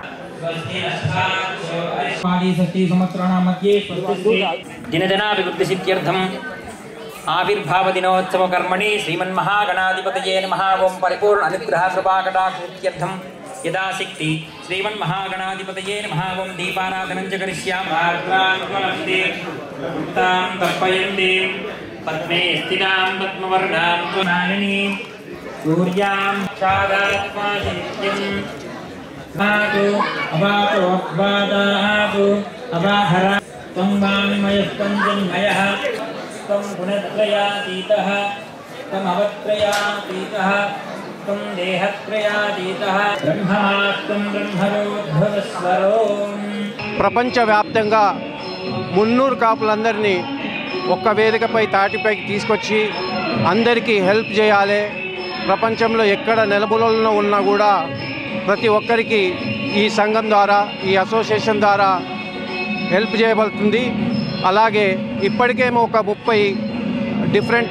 దినదినాభివృద్ధిసిద్ధ్యర్థం ఆవిర్భావదినోత్సవ కర్మణి శ్రీమన్మహాగణాధిపతయే నమ ఓం పరిపూర్ణ అనుగ్రహ కృపాకటాక్షిత్యర్థం యదాశక్తి శ్రీమన్మహాగణాధిపతయే నమ ఓం దీపారాధనం చ కరిష్యామి తర్పయంతి పద్మే స్థితాం పద్మవర్ణాం త్వనాలిని సూర్యాం చాదాత్మాశిత్యం అవాతు అవాతు అవాదాతు అవాహర త్వం వాంగ్మయస్పంజన్మయః త్వం గుణత్రయాతీతः త్వమవత్రయాతీతः త్వం దేహత్రయాతీతः బ్రహ్మాస్త్వం బ్రహ్మరోద్భవస్వరో ప్రపంచవ్యాప్తంగా మున్నూరు కాపులందరినీ ఒక్క వేదికపై తాటిపైకి తీసుకొచ్చి అందరికీ హెల్ప్ చేయాలి ప్రపంచంలో ఎక్కడ నెలబులలో ఉన్నా కూడా ప్రతి ఒక్కరికి ఈ సంఘం ద్వారా ఈ అసోసియేషన్ ద్వారా హెల్ప్ చేయబడుతుంది అలాగే ఇప్పటికేమో ఒక ముప్పై డిఫరెంట్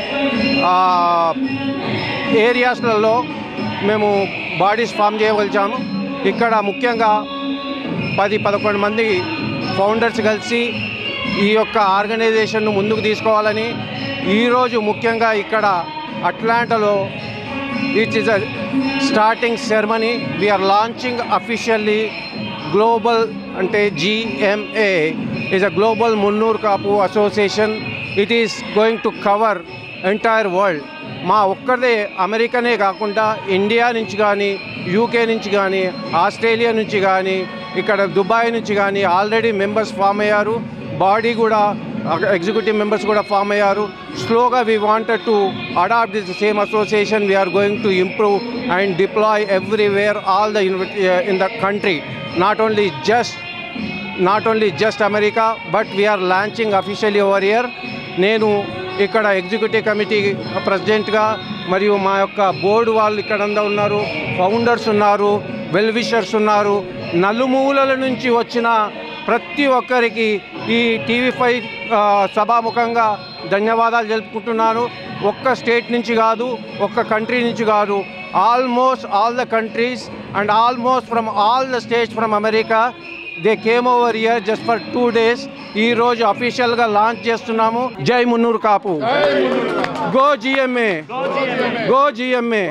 ఏరియాస్లలో మేము బాడీస్ ఫామ్ చేయగలిచాము ఇక్కడ ముఖ్యంగా పది పదకొండు మంది ఫౌండర్స్ కలిసి ఈ యొక్క ఆర్గనైజేషన్ను ముందుకు తీసుకోవాలని ఈరోజు ముఖ్యంగా ఇక్కడ అట్లాంటాలో it is a starting ceremony we're launching officially global అంటే GMA is a global Munnur Kapu association it is going to cover entire world మా ఒక్కదే అమెరికానే కాకుండా ఇండియా నుంచి కానీ యూకే నుంచి కానీ ఆస్ట్రేలియా నుంచి కానీ ఇక్కడ దుబాయ్ నుంచి కానీ ఆల్రెడీ మెంబర్స్ ఫామ్ అయ్యారు బాడీ కూడా ఎగ్జిక్యూటివ్ మెంబర్స్ కూడా ఫామ్ అయ్యారు స్లోగా we wanted to adapt this same association we're going to improve and deploy everywhere all the in the country not only just not only just America but we're launching officially over year నేను ఇక్కడ executive committee ప్రెసిడెంట్గా మరియు మా యొక్క board వాళ్ళు ఇక్కడంతా ఉన్నారు founders ఉన్నారు వెల్ విషర్స్ ఉన్నారు నలుమూలల నుంచి వచ్చిన ప్రతి ఒక్కరికి ఈ టీవీ ఫైవ్ సభాముఖంగా ధన్యవాదాలు తెలుపుకుంటున్నాను ఒక్క స్టేట్ నుంచి కాదు ఒక్క కంట్రీ నుంచి కాదు almost all the countries and almost from all the states from America they came over year just for two days ఈ రోజు అఫీషియల్గా లాంచ్ చేస్తున్నాము జై Munnuru Kapu go GMA go GMA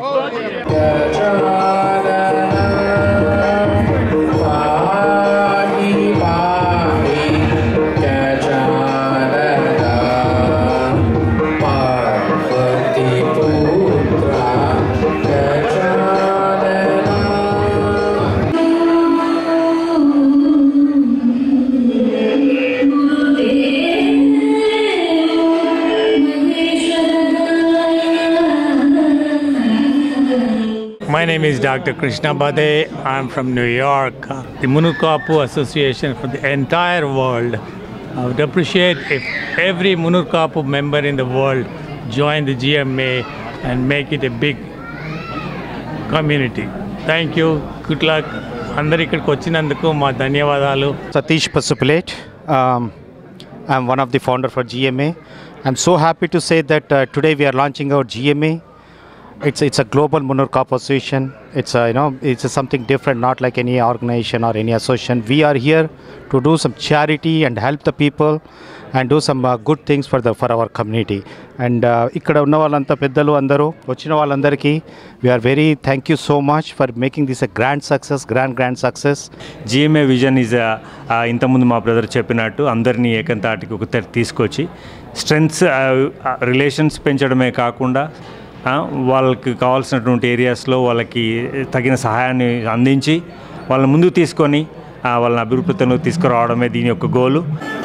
My name is Dr. Krishna Bade. I'm from New York. The Munukapu Association for the entire world. I would appreciate if every Munukapu member in the world join the GMA and make it a big community. Thank you. Good luck. అందరు ఇక్కడికి వచ్చినందుకు మా ధన్యవాదాలు Satish Pasupulet. Um, I'm one of the founder for GMA. I'm so happy to say that uh, today we are launching our GMA. It's it's a global Munur Cup association. It's a, you know it's a something different, not like any organization or any association. We are here to do some charity and help the people and do some uh, good things for the for our community. And uh, ఇక్కడ ఉన్న వాళ్ళంతా పెద్దలు అందరూ వచ్చిన వాళ్ళందరికీ we're very thank you so much for making this a grand success grand grand success GMA vision is ఇంతకుముందు మా brother చెప్పినట్టు అందరినీ ఏకంతాటికి ఒక తెర తీసుకొచ్చి స్ట్రెంగ్స్ రిలేషన్స్ పెంచడమే కాకుండా ఆ, వాళ్ళకి కావాల్సినటువంటి ఏరియాస్లో వాళ్ళకి తగిన సహాయాన్ని అందించి వాళ్ళని ముందుకు తీసుకొని ఆ, వాళ్ళని అభివృద్ధిలోకి తీసుకురావడమే దీని యొక్క గోలు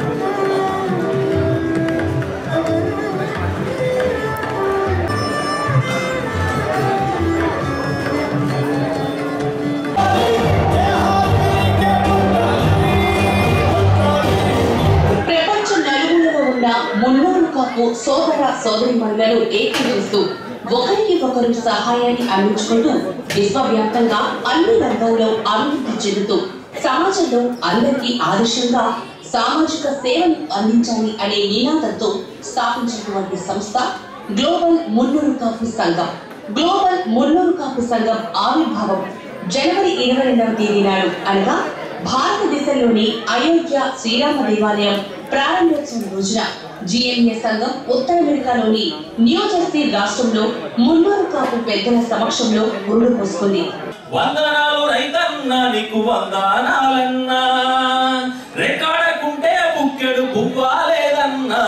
ప్రపంచ నలుగులలో ఉన్న మున్నూరు కాపు సోదర సోదరిమణులను ఏకీకరిస్తూ ఒకరికి ఒకరు సహాయాన్ని అందించుకుంటూ విశ్వవ్యాప్తంగా అన్ని రంగాల్లో అభివృద్ధి చెందుతూ సమాజంలో అందరికీ ఆదర్శంగా సామాజిక సేవను అందించాలి అనే నినాదంతో స్థాపించినటువంటి సంస్థ గ్లోబల్ మున్నూరు కాపు సంఘం గ్లోబల్ మున్నూరు కాపు సంఘం ఆవిర్భావం జనవరి ఇరవై రెండవ తేదీ నాడు అనగా భారతదేశంలోని అయోధ్య శ్రీరామ దేవాలయం ప్రారంభోత్సవం రోజున జిఎంఏ సంఘం ఉత్తర అమెరికాలోని న్యూ జెర్సీ రాష్ట్రంలో మున్నూరు కాపు పెద్దల సమక్షంలో గురుడు పోసుకుంది వందనాలు రైతన్న నీకు వందనాలన్నా రెక్కాడకుంటే ముక్కెడు పువ్వాలేదన్నా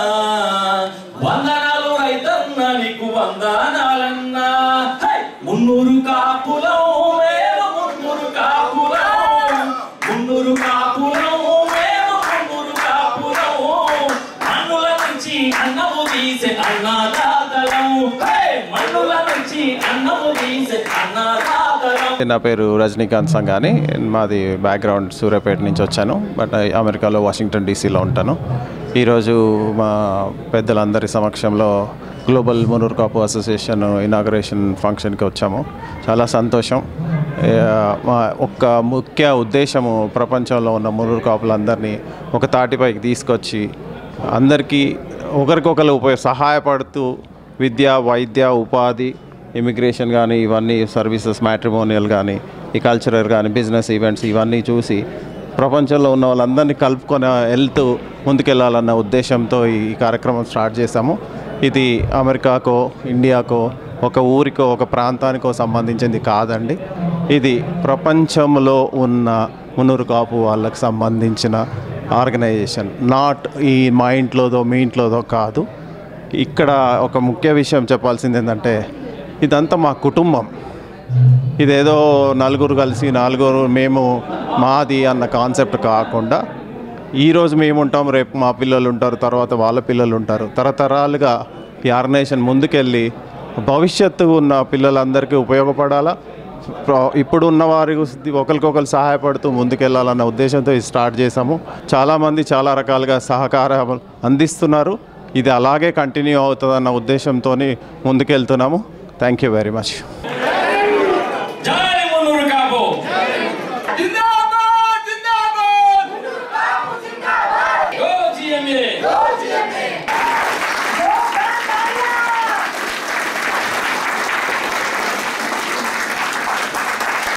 వందనాలు రైతన్న నీకు వందనాలన్నా హై! మున్నూరు కాపులం మేము మున్నూరు కాపులం మున్నూరు కాపులం మేము మున్నూరు కాపులం మన్నుల నుంచి అన్నము తీసే అన్నదాతలం హై! మన్నుల నుంచి అన్నము తీసే అన్నదాతలం నా పేరు రజనీకాంత్ సంగాని మాది బ్యాక్గ్రౌండ్ సూర్యాపేట నుంచి వచ్చాను బట్ అమెరికాలో వాషింగ్టన్ డీసీలో ఉంటాను ఈరోజు మా పెద్దలందరి సమక్షంలో global Munnur Kapu association inauguration ఫంక్షన్కి వచ్చాము చాలా సంతోషం ఏ, మా ఒక్క ముఖ్య ఉద్దేశము ప్రపంచంలో ఉన్న మునూరు కాపులందరినీ ఒక తాటిపైకి తీసుకొచ్చి అందరికీ ఒకరికొకరు ఉపయోగ సహాయపడుతూ విద్య వైద్య ఉపాధి ఇమిగ్రేషన్ కానీ ఇవన్నీ సర్వీసెస్ మ్యాట్రిమోనియల్ కానీ ఈ కల్చరల్ కానీ బిజినెస్ ఈవెంట్స్ ఇవన్నీ చూసి ప్రపంచంలో ఉన్న వాళ్ళందరినీ కలుపుకొని వెళ్తూ ముందుకెళ్ళాలన్న ఉద్దేశంతో ఈ కార్యక్రమం స్టార్ట్ చేశాము ఇది అమెరికాకో ఇండియాకో ఒక ఊరికో ఒక ప్రాంతానికో సంబంధించింది కాదండి ఇది ప్రపంచంలో ఉన్న మునురు కాపు వాళ్ళకి సంబంధించిన ఆర్గనైజేషన్ నాట్ ఈ మా ఇంట్లోదో మీ ఇంట్లోదో కాదు ఇక్కడ ఒక ముఖ్య విషయం చెప్పాల్సింది ఏంటంటే ఇదంతా మా కుటుంబం ఇదేదో నలుగురు కలిసి నలుగురు మేము మాది అన్న కాన్సెప్ట్ కాకుండా ఈరోజు మేము ఉంటాం రేపు మా పిల్లలు ఉంటారు తర్వాత వాళ్ళ పిల్లలు ఉంటారు తరతరాలుగా ఈ ఆర్గనైజేషన్ ముందుకెళ్ళి భవిష్యత్తు ఉన్న పిల్లలందరికీ ఉపయోగపడాలా ప్ర- ఇప్పుడు ఉన్న వారి ఒకరికొకరు సహాయపడుతూ ముందుకెళ్ళాలన్న ఉద్దేశంతో ఇది స్టార్ట్ చేశాము చాలామంది చాలా రకాలుగా సహకారం అందిస్తున్నారు ఇది అలాగే కంటిన్యూ అవుతుందన్న ఉద్దేశంతో ముందుకెళ్తున్నాము థ్యాంక్ యూ వెరీ మచ్